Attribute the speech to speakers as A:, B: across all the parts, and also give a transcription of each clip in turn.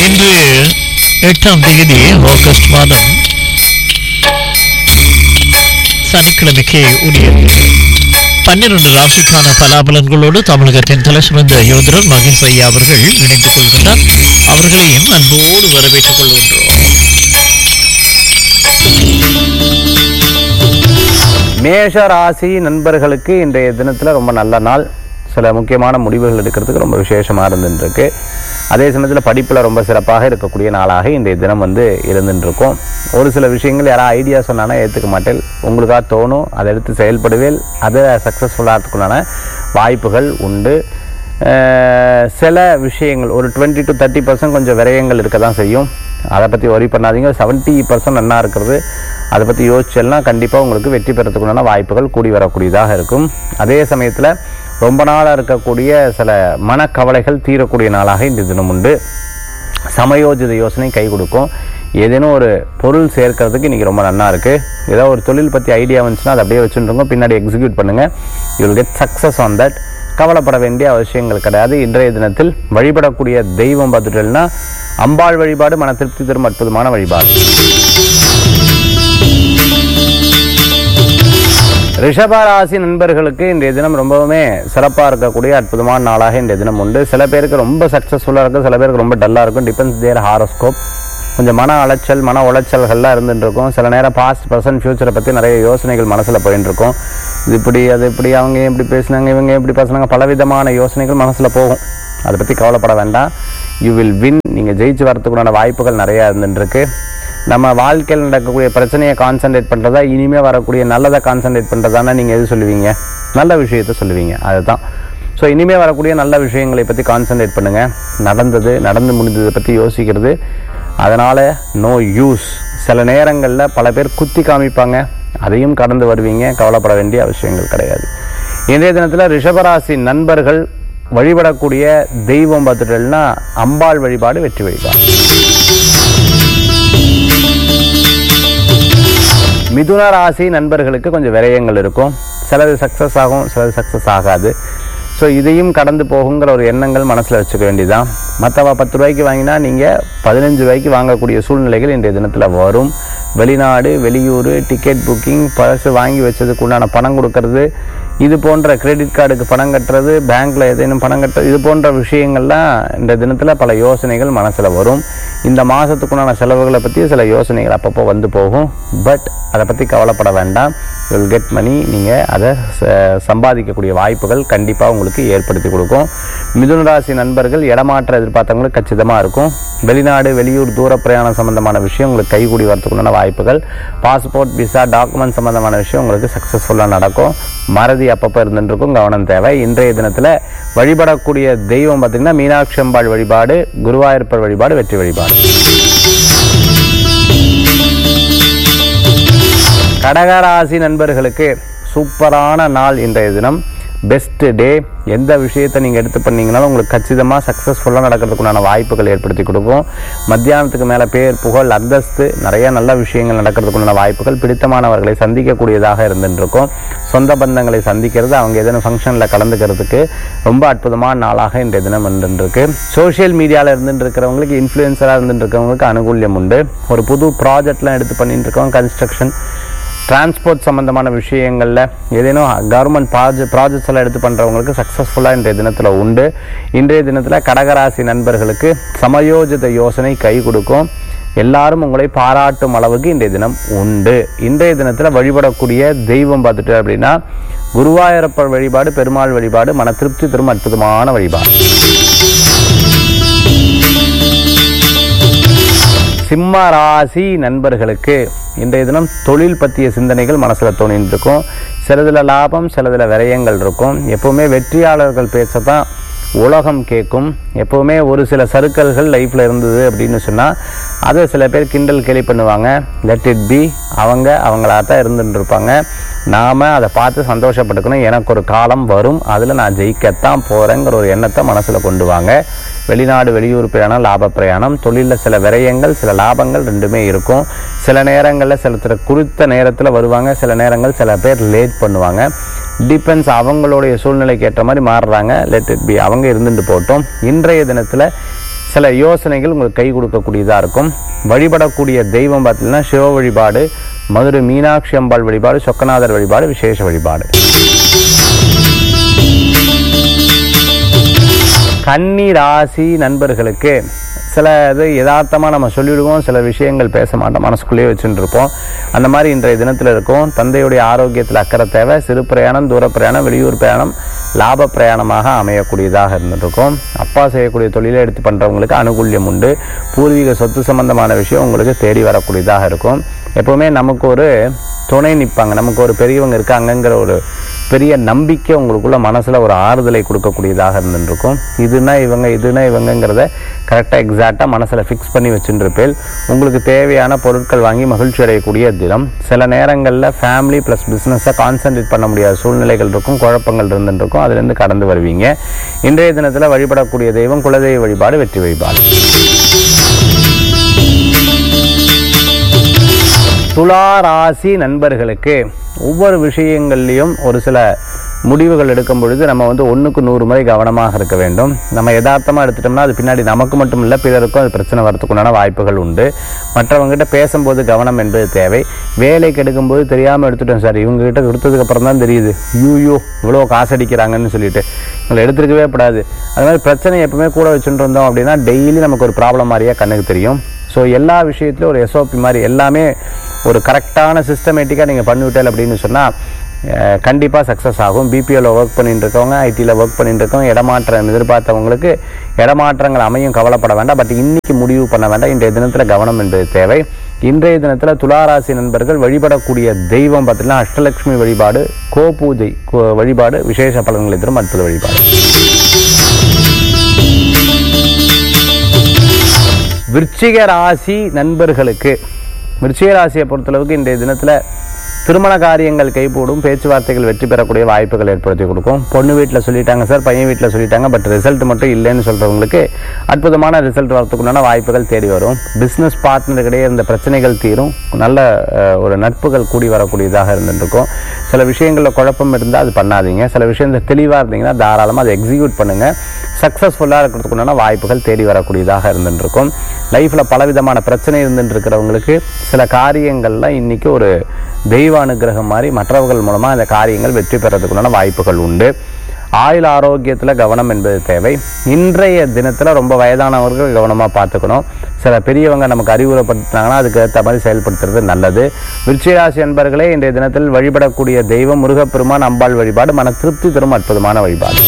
A: இன்று எட்டாம் தேதி ஆகஸ்ட் மாதம் சனிக்கிழமைக்கு உரியது பன்னிரண்டு ராசிக்கான பலாபலன்களோடு தமிழகத்தின் தலைசிறந்த யோதரர் மகேஷ் ஐயா அவர்கள் இணைந்து கொள்கின்றார் அவர்களையும் அன்போடு வரவேற்றுக் கொள்கின்றோம்
B: மேஷ ராசி நண்பர்களுக்கு இன்றைய தினத்தில் ரொம்ப நல்ல நாள் சில முக்கியமான முடிவுகள் எடுக்கிறதுக்கு ரொம்ப விசேஷமாக இருந்துருக்கு அதே சமயத்தில் படிப்பில் ரொம்ப சிறப்பாக இருக்கக்கூடிய நாளாக இன்றைய தினம் வந்து இருந்துருக்கும் ஒரு சில விஷயங்கள் யாராவது ஐடியா சொன்னானா ஏற்றுக்க மாட்டேன் உங்களுக்காக தோணும் அதை எடுத்து செயல்படுவேல் அதை சக்ஸஸ்ஃபுல்லாகிறதுக்குண்டான வாய்ப்புகள் உண்டு அஹ் சில விஷயங்கள் ஒரு டுவெண்ட்டி டு தேர்ட்டி பர்சன்ட் கொஞ்சம் விரயங்கள் இருக்க தான் செய்யும் அதை பற்றி ஒரி பண்ணாதீங்க செவன்ட்டி பர்சன்ட் நன்னா இருக்கிறது அதை பற்றி யோசிச்சல்னா கண்டிப்பாக உங்களுக்கு வெற்றி பெறத்துக்குண்டான வாய்ப்புகள் கூடி வரக்கூடியதாக இருக்கும் அதே சமயத்தில் ரொம்ப நாளாக இருக்கக்கூடிய சில மனக்கவலைகள் தீரக்கூடிய நாளாக இந்த தினம் உண்டு சமயோஜித யோசனை கை கொடுக்கும் ஏதேனும் ஒரு பொருள் சேர்க்கறதுக்கு இன்றைக்கி ரொம்ப நல்லா இருக்குது ஏதோ ஒரு தொழில் பற்றி ஐடியா வந்துச்சுன்னா அதை அப்படியே வச்சுருங்க பின்னாடி எக்ஸிக்யூட் பண்ணுங்கள் you will get success on that கவலைப்பட வேண்டிய அவசியங்கள் கிடையாது இன்றைய தினத்தில் வழிபடக்கூடிய தெய்வம் பார்த்துட்டோம்னா அம்பாள் வழிபாடு மன திருப்தி தரும் அற்புதமான வழிபாடு ரிஷபராசி நண்பர்களுக்கு இன்றைய தினம் ரொம்பவுமே சிறப்பாக இருக்கக்கூடிய அற்புதமான நாளாக இன்றைய தினம் உண்டு சில பேருக்கு ரொம்ப சக்ஸஸ்ஃபுல்லாக இருக்கும் சில பேருக்கு ரொம்ப டல்லாக இருக்கும் டிபெண்ட்ஸ் தேர் ஹாரோஸ்கோப் கொஞ்சம் மன அலைச்சல் மன உளைச்சல்கள்லாம் இருந்துட்டு இருக்கும் சில நேரம் பாஸ்ட் ப்ரெசன்ட் ஃபியூச்சரை பற்றி நிறைய யோசனைகள் மனசில் போயின்னு இருக்கும் இது இப்படி அது இப்படி அவங்க ஏன் இப்படி பேசுனாங்க இவங்க ஏன் இப்படி பேசுனாங்க பலவிதமான யோசனைகள் மனசில் போகும் அதை பற்றி கவலைப்பட வேண்டாம் யூ வில் வின் நீங்கள் ஜெயிச்சு வரத்துக்குண்டான வாய்ப்புகள் நிறையா இருந்துருக்கு நம்ம வாழ்க்கையில் நடக்கக்கூடிய பிரச்சனையை கான்சென்ட்ரேட் பண்ணுறதா இனிமேல் வரக்கூடிய நல்லதை கான்சென்ட்ரேட் பண்ணுறதானா நீங்கள் எது சொல்லுவீங்க நல்ல விஷயத்த சொல்லுவீங்க அதுதான் ஸோ இனிமேல் வரக்கூடிய நல்ல விஷயங்களை பற்றி கான்சென்ட்ரேட் பண்ணுங்கள் நடந்தது நடந்து முடிந்ததை பற்றி யோசிக்கிறது அதனால் நோ யூஸ் சில நேரங்களில் பல பேர் குத்தி காமிப்பாங்க அதையும் கடந்து வருவீங்க கவலைப்பட வேண்டிய அவசியங்கள் கிடையாது இன்றைய தினத்தில் ரிஷபராசி நண்பர்கள் வழிபடக்கூடிய தெய்வம் பார்த்துட்டோம்னா அம்பாள் வழிபாடு வெற்றி வழிபாடு மிதுன ராசி நண்பர்களுக்கு கொஞ்சம் விரயங்கள் இருக்கும் சிலது சக்ஸஸ் ஆகும் சிலது சக்ஸஸ் ஆகாது ஸோ இதையும் கடந்து போகுங்கிற ஒரு எண்ணங்கள் மனசில் வச்சுக்க வேண்டியதான் மற்றவ பத்து ரூபாய்க்கு வாங்கினா நீங்கள் பதினஞ்சு ரூபாய்க்கு வாங்கக்கூடிய சூழ்நிலைகள் இன்றைய தினத்தில் வரும் வெளிநாடு வெளியூர் டிக்கெட் புக்கிங் பழசு வாங்கி வச்சதுக்கு உண்டான பணம் கொடுக்கறது இது போன்ற கிரெடிட் கார்டுக்கு பணம் கட்டுறது பேங்க்கில் ஏதேனும் பணம் கட்டுறது இது போன்ற விஷயங்கள்லாம் இந்த தினத்தில் பல யோசனைகள் மனசில் வரும் இந்த மாதத்துக்குண்டான செலவுகளை பற்றி சில யோசனைகள் அப்பப்போ வந்து போகும் பட் அதை பற்றி கவலைப்பட வேண்டாம் வில் கெட் மணி நீங்கள் அதை ச- சம்பாதிக்கக்கூடிய வாய்ப்புகள் கண்டிப்பாக உங்களுக்கு ஏற்படுத்தி கொடுக்கும் மிதுன ராசி நண்பர்கள் இடமாற்ற எதிர்பார்த்தவங்களுக்கு கச்சிதமாக இருக்கும் வெளிநாடு வெளியூர் தூர பிரயாணம் சம்பந்தமான விஷயம் உங்களுக்கு கைகூடி வரத்துக்குண்டான வாய்ப்புகள் பாஸ்போர்ட் விசா டாக்குமெண்ட் சம்பந்தமான விஷயம் உங்களுக்கு சக்ஸஸ்ஃபுல்லாக நடக்கும் மறதி அப்பப்போ இருந்துட்டு இருக்கும் கவனம் தேவை இன்றைய தினத்தில் வழிபடக்கூடிய தெய்வம் பார்த்திங்கன்னா மீனாட்சி அம்பாள் வழிபாடு குருவாயூர்ப்பர் வழிபாடு வெற்றி வழிபாடு கடகராசி நண்பர்களுக்கு சூப்பரான நாள் இன்றைய தினம் பெஸ்ட் டே எந்த விஷயத்தை நீங்கள் எடுத்து பண்ணீங்கனாலும் உங்களுக்கு கச்சிதமாக சக்ஸஸ்ஃபுல்லாக நடக்கிறதுக்குண்டான வாய்ப்புகள் ஏற்படுத்தி கொடுக்கும் மத்தியானத்துக்கு மேலே பேர் புகழ் அந்தஸ்து நிறைய நல்ல விஷயங்கள் நடக்கிறதுக்குண்டான வாய்ப்புகள் பிடித்தமானவர்களை சந்திக்கக்கூடியதாக இருந்துருக்கும் சொந்த பந்தங்களை சந்திக்கிறது அவங்க ஏதேனும் ஃபங்க்ஷனில் கலந்துக்கிறதுக்கு ரொம்ப அற்புதமான நாளாக இன்றைய தினம் இருந்துருக்கு சோஷியல் மீடியாவில் இருந்துட்டு இருக்கிறவங்களுக்கு இன்ஃப்ளூயன்சராக இருந்துட்டு இருக்கிறவங்களுக்கு அனுகூல்யம் உண்டு ஒரு புது ப்ராஜெக்ட்லாம் எடுத்து பண்ணிட்டு இருக்கவங்க கன்ஸ்ட்ரக்ஷன் டிரான்ஸ்போர்ட் சம்பந்தமான விஷயங்களில் ஏதேனும் கவர்மெண்ட் ப்ராஜெக்ட் ப்ராஜெக்ட்ஸ் எல்லாம் எடுத்து பண்ணுறவங்களுக்கு சக்ஸஸ்ஃபுல்லாக இன்றைய தினத்தில் உண்டு இன்றைய தினத்தில் கடகராசி நண்பர்களுக்கு சமயோஜித யோசனை கை கொடுக்கும் எல்லாரும் உங்களை பாராட்டும் அளவுக்கு இன்றைய தினம் உண்டு இன்றைய தினத்தில் வழிபடக்கூடிய தெய்வம் பார்த்துட்டு அப்படின்னா குருவாயூரப்பர் வழிபாடு பெருமாள் வழிபாடு மன திருப்தி தரும் அற்புதமான வழிபாடு சிம்ம ராசி நண்பர்களுக்கு இன்றைய தினம் தொழில் பற்றிய சிந்தனைகள் மனசில் தோணிட்டு இருக்கும் சிலதுல லாபம் சிலதுல விரயங்கள் இருக்கும் எப்பவுமே வெற்றியாளர்கள் பேச தான் உலகம் கேட்கும் எப்பவுமே ஒரு சில சறுக்கல்கள் லைஃப்பில் இருந்தது அப்படின்னு சொன்னால் அதை சில பேர் கிண்டல் கேலி பண்ணுவாங்க லெட் இட் பி அவங்க அவங்களா தான் இருந்துட்டு இருப்பாங்க நாம் அதை பார்த்து சந்தோஷப்பட்டுக்கணும் எனக்கு ஒரு காலம் வரும் அதில் நான் ஜெயிக்கத்தான் போகிறேங்கிற ஒரு எண்ணத்தை மனசில் கொண்டு வாங்க வெளிநாடு வெளியூர் பிரயாணம் லாப பிரயாணம் தொழிலில் சில விரயங்கள் சில லாபங்கள் ரெண்டுமே இருக்கும் சில நேரங்களில் சில சில குறித்த நேரத்தில் வருவாங்க சில நேரங்கள் சில பேர் லேட் பண்ணுவாங்க டிபெண்ட்ஸ் அவங்களுடைய சூழ்நிலைக்கு ஏற்ற மாதிரி மாறுறாங்க லெட் இட் பி அவங்க இருந்துட்டு போட்டோம் இன்றைய தினத்தில் சில யோசனைகள் உங்களுக்கு கை கொடுக்கக்கூடியதாக இருக்கும் வழிபடக்கூடிய தெய்வம் பார்த்தீங்கன்னா சிவ வழிபாடு மதுரை மீனாட்சி அம்பாள் வழிபாடு சொக்கநாதர் வழிபாடு விசேஷ வழிபாடு கன்னி ராசி நண்பர்களுக்கு சில இது யதார்த்தமாக நம்ம சொல்லிவிடுவோம் சில விஷயங்கள் பேச மாட்டோம் மனசுக்குள்ளேயே வச்சுட்டு இருப்போம் அந்த மாதிரி இன்றைய தினத்தில் இருக்கும் தந்தையுடைய ஆரோக்கியத்தில் அக்கறை தேவை சிறு பிரயாணம் தூர பிரயாணம் வெளியூர் பிரயாணம் லாப பிரயாணமாக அமையக்கூடியதாக இருந்துருக்கும் அப்பா செய்யக்கூடிய தொழிலை எடுத்து பண்ணுறவங்களுக்கு அனுகூல்யம் உண்டு பூர்வீக சொத்து சம்பந்தமான விஷயம் உங்களுக்கு தேடி வரக்கூடியதாக இருக்கும் எப்பவுமே நமக்கு ஒரு துணை நிற்பாங்க நமக்கு ஒரு பெரியவங்க இருக்காங்கங்கிற ஒரு பெரிய நம்பிக்கை உங்களுக்குள்ள மனசுல ஒரு ஆறுதலை கொடுக்கக்கூடியதாக இருந்துருக்கும் இதுனா இவங்க இதுனா இவங்கங்கிறத கரெக்டாக எக்ஸாக்டாக மனசுல ஃபிக்ஸ் பண்ணி வச்சுருப்பேல் உங்களுக்கு தேவையான பொருட்கள் வாங்கி மகிழ்ச்சி அடையக்கூடிய தினம் சில நேரங்களில் ஃபேமிலி ப்ளஸ் பிஸ்னஸை கான்சென்ட்ரேட் பண்ண முடியாத சூழ்நிலைகள் இருக்கும் குழப்பங்கள் இருந்துருக்கும் அதுலேருந்து கடந்து வருவீங்க இன்றைய தினத்தில் வழிபடக்கூடிய தெய்வம் குலதெய்வ வழிபாடு வெற்றி வழிபாடு துலா ராசி நண்பர்களுக்கு ஒவ்வொரு விஷயங்கள்லையும் ஒரு சில முடிவுகள் எடுக்கும் பொழுது நம்ம வந்து ஒன்றுக்கு நூறு முறை கவனமாக இருக்க வேண்டும் நம்ம யதார்த்தமாக எடுத்துட்டோம்னா அது பின்னாடி நமக்கு மட்டும் இல்லை பிறருக்கும் அது பிரச்சனை வரத்துக்குண்டான வாய்ப்புகள் உண்டு மற்றவங்ககிட்ட பேசும்போது கவனம் என்பது தேவை வேலைக்கு எடுக்கும்போது தெரியாமல் எடுத்துட்டோம் சார் இவங்ககிட்ட கொடுத்ததுக்கு அப்புறம் தான் தெரியுது யூயோ இவ்வளோ காசு அடிக்கிறாங்கன்னு சொல்லிட்டு இவங்களை எடுத்துருக்கவே கூடாது அது மாதிரி பிரச்சனை எப்பவுமே கூட வச்சுட்டு இருந்தோம் அப்படின்னா டெய்லி நமக்கு ஒரு ப்ராப்ளம் மாதிரியே கண்ணுக்கு தெரியும் ஸோ எல்லா விஷயத்துலையும் ஒரு எஸ்ஓபி மாதிரி எல்லாமே ஒரு கரெக்டான சிஸ்டமேட்டிக்காக நீங்கள் பண்ணிவிட்டல் அப்படின்னு சொன்னால் கண்டிப்பாக சக்ஸஸ் ஆகும் பிபிஓவில் ஒர்க் பண்ணிட்டு இருக்கவங்க ஐடியில் ஒர்க் பண்ணிட்டு இருக்கவங்க இடமாற்றம் எதிர்பார்த்தவங்களுக்கு இடமாற்றங்கள் அமையும் கவலைப்பட வேண்டாம் பட் இன்னைக்கு முடிவு பண்ண வேண்டாம் இன்றைய தினத்தில் கவனம் என்பது தேவை இன்றைய தினத்தில் துளாராசி நண்பர்கள் வழிபடக்கூடிய தெய்வம் பார்த்தீங்கன்னா அஷ்டலட்சுமி வழிபாடு கோ பூஜை கோ- வழிபாடு விசேஷ பலன்களை தரும் அற்புத வழிபாடு விருச்சிக ராசி நண்பர்களுக்கு விருச்சிக ராசியை பொறுத்தளவுக்கு இன்றைய தினத்தில் திருமண காரியங்கள் கைகூடும் பேச்சுவார்த்தைகள் வெற்றி பெறக்கூடிய வாய்ப்புகள் ஏற்படுத்தி கொடுக்கும் பொண்ணு வீட்டில் சொல்லிட்டாங்க சார் பையன் வீட்டில் சொல்லிட்டாங்க பட் ரிசல்ட் மட்டும் இல்லைன்னு சொல்கிறவங்களுக்கு அற்புதமான ரிசல்ட் வரத்துக்குண்டான வாய்ப்புகள் தேடி வரும் பிஸ்னஸ் பார்ட்னருக்கிடையே இருந்த பிரச்சனைகள் தீரும் நல்ல அஹ், ஒரு நட்புகள் கூடி வரக்கூடியதாக இருந்துருக்கும் சில விஷயங்களில் குழப்பம் இருந்தால் அது பண்ணாதீங்க சில விஷயங்கள் தெளிவாக இருந்தீங்கன்னா தாராளமாக அதை எக்ஸிக்யூட் பண்ணுங்கள் சக்ஸஸ்ஃபுல்லாக இருக்கிறதுக்குண்டான வாய்ப்புகள் தேடி வரக்கூடியதாக இருந்துருக்கும் லைஃப்பில் பலவிதமான பிரச்சனை இருந்துட்டு இருக்கிறவங்களுக்கு சில காரியங்கள்லாம் இன்னைக்கு ஒரு தெய்வ அனுகிரகம் மாதிரி மற்றவர்கள் மூலமாக அந்த காரியங்கள் வெற்றி பெறதுக்குண்டான வாய்ப்புகள் உண்டு ஆயுள் ஆரோக்கியத்தில் கவனம் என்பது தேவை இன்றைய தினத்தில் ரொம்ப வயதானவர்கள் கவனமாக பார்த்துக்கணும் சில பெரியவங்க நமக்கு அறிவுரைப்படுத்தினாங்கன்னா அதுக்கு ஏற்ற மாதிரி செயல்படுத்துறது நல்லது விருச்சிகராசி அன்பர்களே இன்றைய தினத்தில் வழிபடக்கூடிய தெய்வம் முருகப்பெருமான் அம்பாள் வழிபாடு மன திருப்தி தரும் அற்புதமான வழிபாடு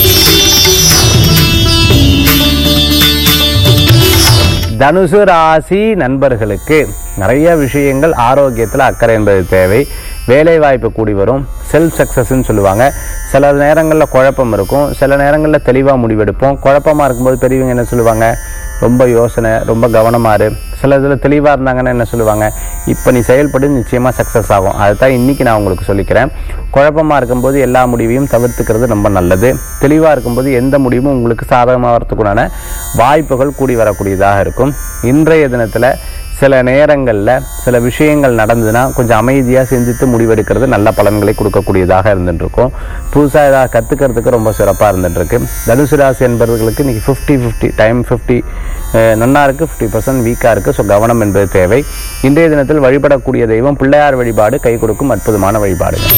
B: தனுசு ராசி நண்பர்களுக்கு நிறைய விஷயங்கள் ஆரோக்கியத்தில் அக்கறை என்பது தேவை வேலை வாய்ப்பு கூடி வரும் செல்ஃப் சக்ஸஸ்ன்னு சொல்லுவாங்க சில நேரங்களில் குழப்பம் இருக்கும் சில நேரங்களில் தெளிவாக முடிவெடுப்போம் குழப்பமாக இருக்கும்போது பெரியவங்க என்ன சொல்லுவாங்க ரொம்ப யோசனை ரொம்ப கவனமாக இரு சில இதில் தெளிவாக இருந்தாங்கன்னா என்ன சொல்லுவாங்க இப்போ நீ செயல்படு நிச்சயமாக சக்ஸஸ் ஆகும் அதுதான் இன்றைக்கி நான் உங்களுக்கு சொல்லிக்கிறேன் குழப்பமாக இருக்கும்போது எல்லா முடிவையும் தவிர்த்துக்கிறது ரொம்ப நல்லது தெளிவாக இருக்கும்போது எந்த முடிவும் உங்களுக்கு சாதகமாக வரத்துக்குண்டான வாய்ப்புகள் கூடி வரக்கூடியதாக இருக்கும் இன்றைய தினத்தில் சில நேரங்களில் சில விஷயங்கள் நடந்ததுன்னா கொஞ்சம் அமைதியாக சிந்தித்து முடிவெடுக்கிறது நல்ல பலன்களை கொடுக்கக்கூடியதாக இருந்துட்டுருக்கும் புதுசாக ஏதாவது கற்றுக்கிறதுக்கு ரொம்ப சிறப்பாக இருந்துட்டுருக்கு தனுசு ராசி என்பவர்களுக்கு இன்றைக்கி ஃபிஃப்டி ஃபிஃப்டி டைம் ஃபிஃப்டி நன்னா இருக்குது ஃபிஃப்டி பர்சன்ட் வீக்காக இருக்குது ஸோ கவனம் என்பது தேவை இன்றைய தினத்தில் வழிபடக்கூடிய தெய்வம் பிள்ளையார் வழிபாடு கை கொடுக்கும் அற்புதமான வழிபாடுகள்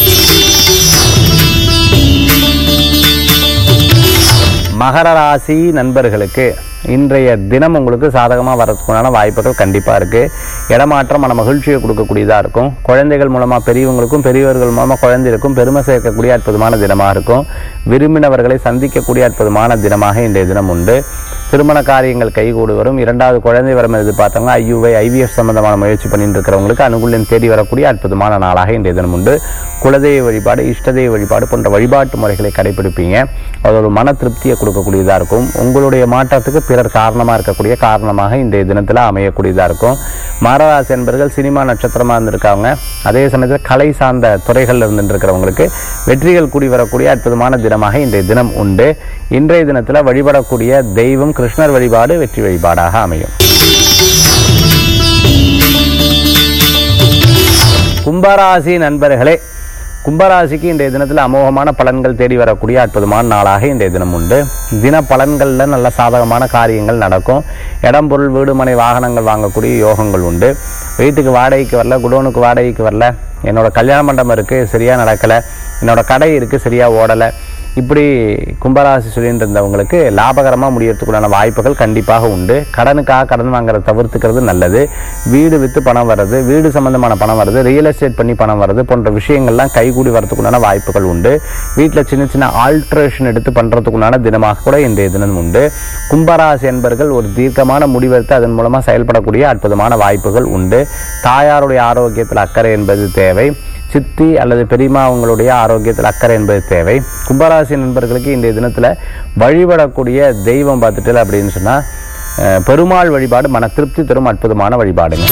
B: மகர ராசி நண்பர்களுக்கு இன்றைய தினம் உங்களுக்கு சாதகமாக வரதுக்குண்டான வாய்ப்புகள் கண்டிப்பாக இருக்குது இடமாற்றம் மன மகிழ்ச்சியை கொடுக்கக்கூடியதாக இருக்கும் குழந்தைகள் மூலமாக பெரியவங்களுக்கும் பெரியவர்கள் மூலமாக குழந்தைகளுக்கும் பெருமை சேர்க்கக்கூடிய அற்புதமான தினமாக இருக்கும் விரும்பினவர்களை சந்திக்கக்கூடிய அற்புதமான தினமாக இன்றைய தினம் உண்டு திருமண காரியங்கள் கைகூடி வரும் இரண்டாவது குழந்தை வரம் எதிர்பார்த்தவங்க ஐயுவை ஐவிஎஃப் சம்பந்தமான முயற்சி பண்ணிட்டு இருக்கிறவங்களுக்கு அனுகூல்யம் தேடி வரக்கூடிய அற்புதமான நாளாக இன்றைய தினம் உண்டு குலதெய்வ வழிபாடு இஷ்டதெய்வ வழிபாடு போன்ற வழிபாட்டு முறைகளை கடைபிடிப்பீங்க அது ஒரு மன திருப்தியை கொடுக்கக்கூடியதாக இருக்கும் உங்களுடைய மாற்றத்துக்கு பிறர் காரணமாக இருக்கக்கூடிய காரணமாக இன்றைய தினத்தில் அமையக்கூடியதாக இருக்கும் மாரராசி என்பர்கள் சினிமா நட்சத்திரமாக இருந்திருக்காங்க அதே சமயத்தில் கலை சார்ந்த துறைகளில் இருந்துட்டு இருக்கிறவங்களுக்கு வெற்றிகள் கூடி வரக்கூடிய அற்புதமான தினமாக இன்றைய தினம் உண்டு இன்றைய தினத்தில் வழிபடக்கூடிய தெய்வம் கிருஷ்ணர் வழிபாடு வெற்றி வழிபாடாக அமையும் கும்பராசி நண்பர்களே கும்பராசிக்கு இன்றைய தினத்தில் அமோகமான பலன்கள் தேடி வரக்கூடிய அற்புதமான நாளாக இன்றைய தினம் உண்டு தின பலன்களில் நல்ல சாதகமான காரியங்கள் நடக்கும் இடம் பொருள் வீடு மனை வாகனங்கள் வாங்கக்கூடிய யோகங்கள் உண்டு வீட்டுக்கு வாடகைக்கு வரல குடோனுக்கு வாடகைக்கு வரல என்னோட கல்யாண மண்டபம் இருக்குது சரியாக நடக்கலை என்னோட கடை இருக்குது சரியாக ஓடலை இப்படி கும்பராசி சொல்லிட்டு இருந்தவங்களுக்கு லாபகரமாக முடியறதுக்குண்டான வாய்ப்புகள் கண்டிப்பாக உண்டு கடனுக்காக கடன் வாங்குறத தவிர்த்துக்கிறது நல்லது வீடு விற்று பணம் வர்றது வீடு சம்பந்தமான பணம் வருது ரியல் எஸ்டேட் பண்ணி பணம் வருது போன்ற விஷயங்கள்லாம் கைகூடி வரதுக்குண்டான வாய்ப்புகள் உண்டு வீட்டில் சின்ன சின்ன ஆல்ட்ரேஷன் எடுத்து பண்ணுறதுக்குண்டான தினமாக கூட இன்றைய தினம் உண்டு கும்பராசி என்பர்கள் ஒரு தீர்க்கமான முடிவெடுத்து அதன் மூலமாக செயல்படக்கூடிய அற்புதமான வாய்ப்புகள் உண்டு தாயாருடைய ஆரோக்கியத்தில் அக்கறை என்பது தேவை சித்தி அல்லது பெரியம்மா அவங்களுடைய ஆரோக்கியத்தில் அக்கறை என்பது தேவை கும்பராசி நண்பர்களுக்கு இன்றைய தினத்தில் வழிபடக்கூடிய தெய்வம் பார்த்துட்டு அப்படின்னு சொன்னால் அஹ், பெருமாள் வழிபாடு மன திருப்தி தரும் அற்புதமான வழிபாடுங்க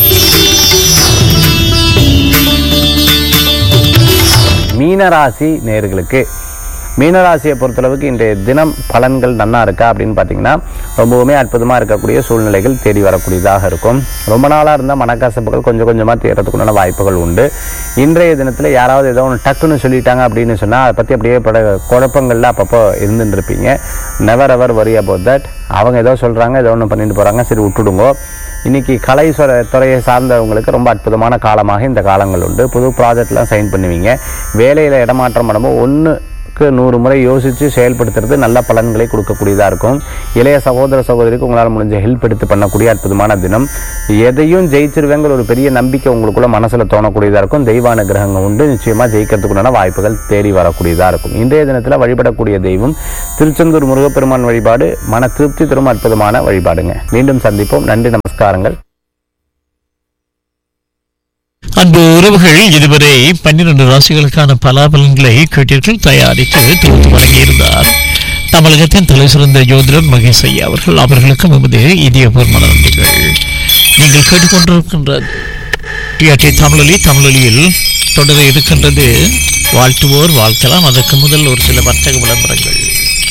B: மீனராசி நேர்களுக்கு மீனராசியை பொறுத்தளவுக்கு இன்றைய தினம் பலன்கள் நன்னா இருக்கா அப்படின்னு பார்த்தீங்கன்னா ரொம்பவுமே அற்புதமாக இருக்கக்கூடிய சூழ்நிலைகள் தேடி வரக்கூடியதாக இருக்கும் ரொம்ப நாளாக இருந்தால் மனக்கசப்புகள் கொஞ்சம் கொஞ்சமாக தீர்றதுக்குண்டான வாய்ப்புகள் உண்டு இன்றைய தினத்தில் யாராவது ஏதோ ஒன்று டக்குன்னு சொல்லிட்டாங்க அப்படின்னு சொன்னால் அதை பற்றி அப்படியே பட குழப்பங்களில் அப்பப்போ இருந்துட்டு இருப்பீங்க never ever worry about that அவங்க ஏதோ சொல்கிறாங்க ஏதோ ஒன்று பண்ணிட்டு போகிறாங்க சரி விட்டுடுங்கோ இன்னைக்கு கலை சொர- துறையை சார்ந்தவங்களுக்கு ரொம்ப அற்புதமான காலமாக இந்த காலங்கள் உண்டு புது ப்ராஜெக்ட்லாம் சைன் பண்ணுவீங்க வேலையில் இடமாற்றம் பண்ணும்போது ஒன்றுக்கு நூறு முறை யோசித்து செயல்படுத்துறது நல்ல பலன்களை கொடுக்கக்கூடியதாக இருக்கும் இளைய சகோதர சகோதரிக்கு உங்களால் முடிஞ்ச ஹெல்ப் எடுத்து பண்ணக்கூடிய அற்புதமான தினம் எதையும் ஜெயிச்சிருவேங்கிற ஒரு பெரிய நம்பிக்கை உங்களுக்குள்ள மனசில் தோணக்கூடியதாக இருக்கும் தெய்வ அனுகிரகங்கள் உண்டு நிச்சயமாக ஜெயிக்கிறதுக்குண்டான வாய்ப்புகள் தேடி வரக்கூடியதாக இருக்கும் இன்றைய தினத்தில் வழிபடக்கூடிய தெய்வம் திருச்செந்தூர் முருகப்பெருமான் வழிபாடு மன திருப்தி தரும் அற்புதமான வழிபாடுங்க மீண்டும் சந்திப்போம் நன்றி நமஸ்காரங்கள்
A: அன்பு உறவுகள் இதுவரை பன்னிரண்டு ராசிகளுக்கான பலாபலன்களை கேட்டீர்கள் தயாரித்து தொகுத்து வழங்கியிருந்தார் தமிழகத்தின் தலை சிறந்த ஜோதிடர் மகேஷ் ஐயா அவர்கள் அவர்களுக்கும் எமது இதயபூர்வமான நன்றிகள் நீங்கள் கேட்டுக்கொண்டிருக்கின்ற டிஆர்டி தமிழொலி தமிழொலியில் தொடர இருக்கின்றது வாழ்த்துவோர் வாழ்க்கலாம் அதற்கு முதல் ஒரு சில வர்த்தக விளம்பரங்கள்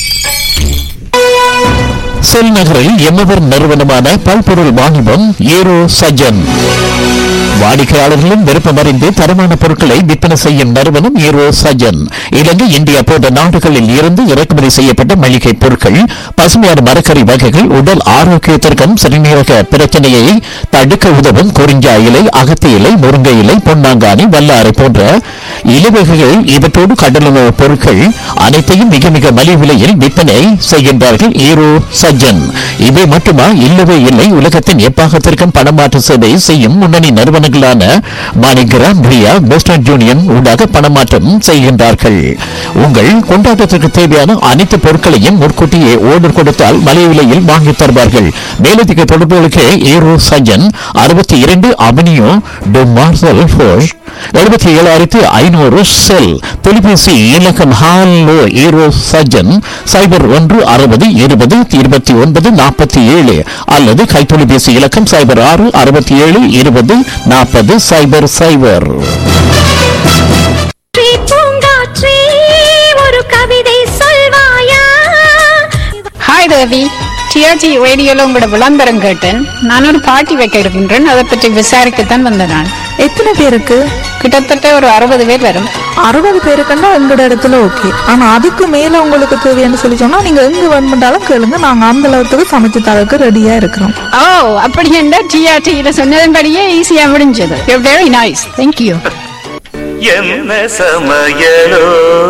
A: செல் நகரில் எம்மவர் நிறுவனமான பல்பொருள் வாணிபம் ஏரோ சஜன் வாடிக்கையாளர்களும் விருப்பமறிந்து தரமான பொருட்களை விற்பனை செய்யும் நிறுவனம் ஏரோ சஜன் இலங்கை இந்தியா போன்ற நாடுகளில் இருந்து இறக்குமதி செய்யப்பட்ட மளிகை பொருட்கள் பசுமையான மரக்கறி வகைகள் உடல் ஆரோக்கியத்திற்கும் சிறுநீரக பிரச்சனையை தடுக்க உதவும் குறிஞ்சா இலை அகத்தி இலை முருங்கை இலை பொன்னாங்கானி வல்லாரை போன்ற இலைவகைகள் இவற்றோடு கடலுணவு பொருட்கள் அனைத்தையும் மிக மிக மலிவு விலையில் விற்பனை செய்கின்றார்கள் ஈரோ சஜ்ஜன் இவை மட்டுமா இல்லவே இல்லை உலகத்தின் எப்பாகத்திற்கும் பணமாற்று சேவை செய்யும் முன்னணி நிறுவனங்களான மாணிகிராம் ரியா வெஸ்டர்ன் யூனியன் ஊடாக பணமாற்றம் செய்கின்றார்கள் உங்கள் கொண்டாட்டத்திற்கு தேவையான அனைத்து பொருட்களையும் முன்கூட்டியே ஓர்டர் கொடுத்தால் மலிவு விலையில் வாங்கித் தருவார்கள் மேலதிக தொடர்புகளுக்கு ஈரோ சஜ்ஜன் அறுபத்தி இரண்டு அவனியோ டு மார்சல் ஃபோஷ் எழுபத்தி ஏழாயிரத்தி ஐநூறு செல் தொலைபேசி இலக்கம் ஹாலோ ஈரோ சஜன் சைபர் ஒன்று அறுபது இருபது இருபத்தி ஒன்பது நாற்பத்தி ஏழு அல்லது கைத்தொலைபேசி இலக்கம் சைபர் ஆறு அறுபத்தி ஏழு இருபது நாற்பது சைபர் சைபர்
C: பூங்காற்றே, பூங்காற்றே, ஒரு கவிதை சொல்வாயா
D: ஹாய் தேவி டிஆர்டி ரேடியோல உங்களோட விளம்பரம் கேட்டேன் நான் ஒரு பார்ட்டி வைக்க இருக்கின்றேன் அதை பற்றி விசாரிக்கத்தான் வந்தேன் நான்
E: எத்தனை பேருக்கு
D: கிட்டத்தட்ட ஒரு அறுபது பேர் வரும்
E: அறுபது பேருக்குன்னா எங்களோட இடத்துல ஓகே ஆனா அதுக்கு மேல உங்களுக்கு தேவைன்னு சொல்லி சொன்னா நீங்க எங்க வேணுமென்றாலும் கேளுங்க நாங்க அந்த அளவுக்கு சமைச்சு தரக்கு ரெடியா இருக்கிறோம்
D: ஓ அப்படி என்ன டிஆர்டியில சொன்னதன்படியே ஈஸியா முடிஞ்சது வெரி நைஸ் தேங்க்யூ
F: என்ன சமையலோ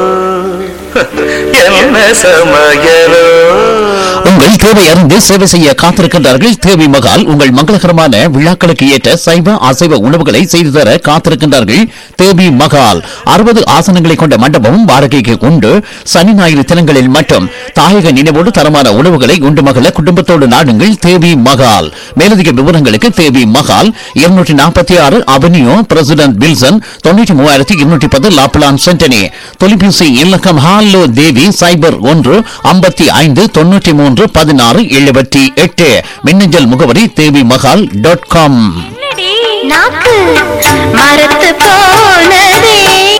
F: என்ன சமையலோ
A: உங்கள் தேவை அறிந்து சேவை செய்ய காத்திருக்கின்றார்கள் தேவி மகால் உங்கள் மங்களகரமான விழாக்களுக்கு ஏற்ற சைவ அசைவ உணவுகளை செய்து தர காத்திருக்கின்றார்கள் தேவி மகால் அறுபது ஆசனங்களை கொண்ட மண்டபமும் வாடகைக்கு உண்டு சனி ஞாயிறு தினங்களில் மட்டும் தாயக நினைவோடு தரமான உணவுகளை உண்டு மகள குடும்பத்தோடு நாடுங்கள் தேவி மகால் மேலதிக விவரங்களுக்கு தேவி மகால் இருநூற்றி நாற்பத்தி ஆறு அவென்யூ பிரசிடென்ட் வில்சன் தொண்ணூற்றி மூவாயிரத்தி இருநூற்றி பத்து லாப்லான் சென்டனி தொலைபேசி இலக்கம் ஹாலோ தேவி சைபர் ஒன்று ஐம்பத்தி ஐந்து தொண்ணூற்றி மூன்று பதினாறு எழுபத்தி எட்டு மின்னஞ்சல் முகவரி தேவி மகால் டாட் காம்
C: நாக்கு மரத்து போனதே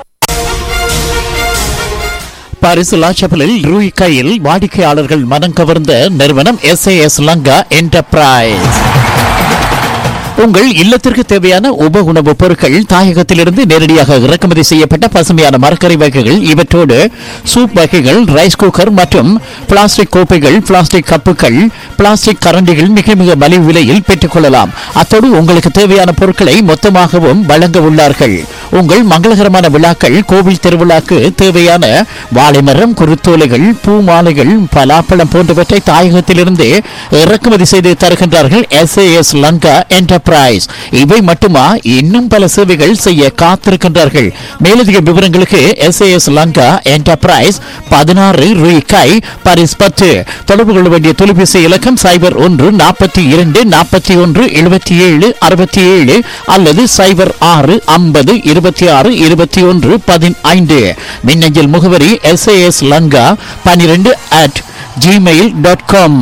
A: பரிசுலா செப்பலில் ரூய் கையில் வாடிக்கையாளர்கள் மனம் கவர்ந்த நிறுவனம் S A S Lanka enterprise உங்கள் இல்லத்திற்கு தேவையான உப உணவுப் பொருட்கள் தாயகத்திலிருந்து நேரடியாக இறக்குமதி செய்யப்பட்ட பசுமையான மரக்கறி வகைகள் இவற்றோடு சூப் வகைகள் ரைஸ் குக்கர் மற்றும் பிளாஸ்டிக் கோப்பைகள் பிளாஸ்டிக் கப்புகள் பிளாஸ்டிக் கரண்டிகள் மிக மிக மலிவு விலையில் பெற்றுக்கொள்ளலாம் அத்தோடு உங்களுக்கு தேவையான பொருட்களை மொத்தமாகவும் வழங்க உள்ளார்கள் உங்கள் மங்களகரமான விழாக்கள் கோவில் திருவிழாக்கு தேவையான வாழைமரம் குருத்தோலைகள் பூ மாலைகள் பலாப்பழம் போன்றவற்றை தாயகத்திலிருந்து இறக்குமதி செய்து தருகின்றார்கள் எஸ்ஏஎஸ் லங்கா என்டர்பிரைஸ் இவை மட்டுமா இன்னும் பல சேவைகள் செய்ய காத்திருக்கின்றார்கள் மேலதிக விவரங்களுக்கு எஸ்ஏஎஸ் லங்கா என்டர்பிரைஸ் பதினாறு ரூபாய் பரிஸ் பத்து தொடர்பு கொள்ள வேண்டிய தொலைபேசி இலக்கம் சைபர் ஒன்று நாற்பத்தி இரண்டு நாற்பத்தி ஒன்று எழுபத்தி ஏழு அறுபத்தி ஏழு அல்லது சைபர் ஆறு ஐம்பது இருபத்தி ஆறு இருபத்தி ஒன்று பதினைந்து மின்னஞ்சல் முகவரி எஸ்ஏஎஸ் லங்கா பன்னிரெண்டு அட் ஜிமெயில் டாட் காம்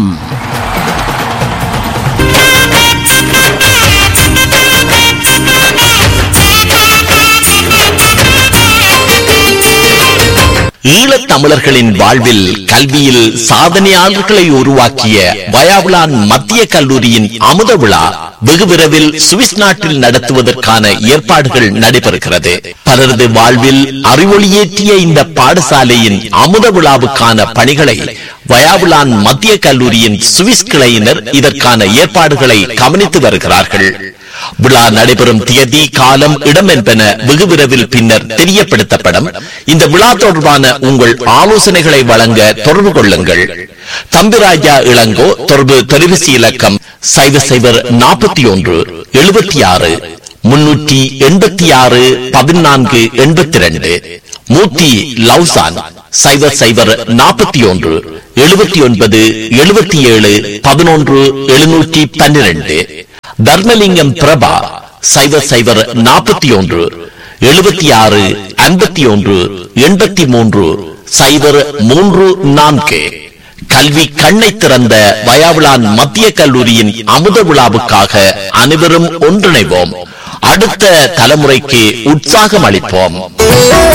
G: ஈழத் தமிழர்களின் வாழ்வில் கல்வியில் சாதனையாளர்களை உருவாக்கிய வயாவுலான் மத்திய கல்லூரியின் அமுத விழா வெகு விரைவில் சுவிஸ் நாட்டில் நடத்துவதற்கான ஏற்பாடுகள் நடைபெறுகிறது பலரது வாழ்வில் அறிவொளியேற்றிய இந்த பாடசாலையின் அமுத விழாவுக்கான பணிகளை வயாவுலான் மத்திய கல்லூரியின் சுவிஸ் கிளையினர் இதற்கான ஏற்பாடுகளை கவனித்து வருகிறார்கள் விழா நடைபெறும் தேதி காலம் இடம் என்பன வெகு விரைவில் பின்னர் தெரியப்படுத்தப்படும் இந்த விழா தொடர்பான உங்கள் ஆலோசனைகளை வழங்க தொடர்பு கொள்ளுங்கள் தம்பிராஜா இளங்கோ தொடர்பு தொலைபேசி இலக்கம் சைவர் சைவர் நாற்பத்தி ஒன்று எழுபத்தி ஆறு முன்னூற்றி எண்பத்தி ஆறு பதினான்கு எண்பத்தி ரெண்டு மூர்த்தி லவ்சான் சைவர் சைவர் நாற்பத்தி ஒன்று எழுபத்தி ஒன்பது எழுபத்தி ஏழு பதினொன்று எழுநூற்றி பன்னிரண்டு தர்மலிங்கம் பிரபா சைவர் சைவர் நாற்பத்தி ஒன்று எழுபத்தி ஆறு ஐம்பத்தி ஒன்று எண்பத்தி மூன்று சைவர் மூன்று நான்கு கல்வி கண்ணை திறந்த வயாவிலான் மத்திய கல்லூரியின் அமுத விழாவுக்காக அனைவரும் ஒன்றிணைவோம் அடுத்த தலைமுறைக்கு உற்சாகம் அளிப்போம்